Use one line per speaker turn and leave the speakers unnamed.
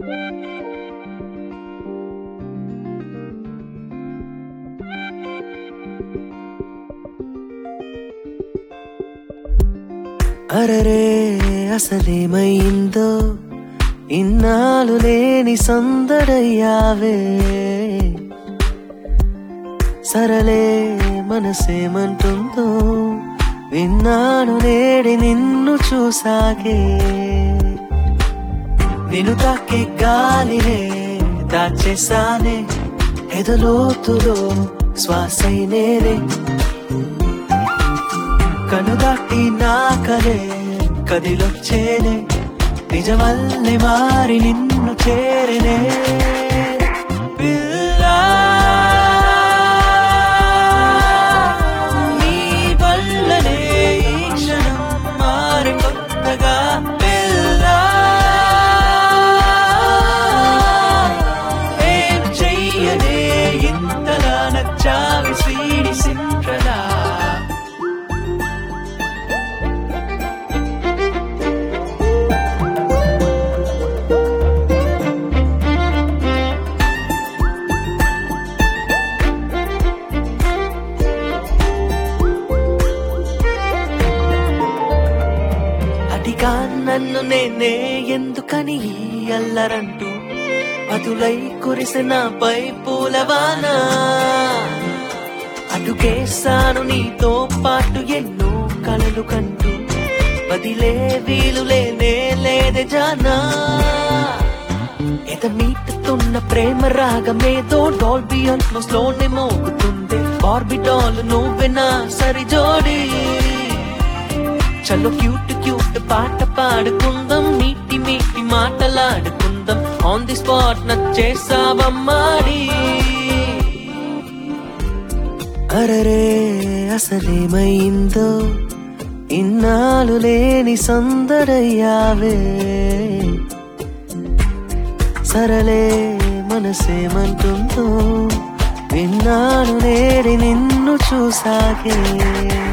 అరరే అసలేమైందో ఇన్నాళ్ళు లేని సందడయ్యావే సరలే మనసేమంటుందో విన్నాను నేడి నిన్ను చూసాగే నిన్ను తాకే గాలినే దాచేసానే ఎదలోతులో శ్వాసైనేనే కనుదాటి నా కలే కదిలొచ్చేనే నిజమల్లె మారి నిన్ను చేరనే పిల్లా, నీ వల్లనే ఈ క్షణం మారి కొత్తగా పిల్లా, ఏం చెయ్యనే ఇంతలా నచ్చావి శ్రీని సిండ్రలా అదిగా నన్ను నేనే ఎందుకని ఈ అల్లరంటూ అదులై కురిసిన పై పూలవానా అడుగేశాను నీతో పాటు ఎన్నో కలలు కంటూ వదిలే వీలు లేనే లేదే జానా ఎద మీటుతున్న ప్రేమ రాగమేదో డాల్బీ అల్మోస్ లోనే మోగుతుంది ఆర్బిటాల్ నువ్వే నా సరి జోడి చలో క్యూట్ క్యూట్ పాట పాడుకుందాం మీటి మీటి మాటలాడుకుందాం ఆన్ ది స్పాట్ నచ్చేసావమ్మాడి అరరే అసలేమైందో ఇన్నాళ్ళు లేని సందడయ్యావే సరలే మనసేమంటుందో విన్నాను నేడి నిన్ను చూసాగే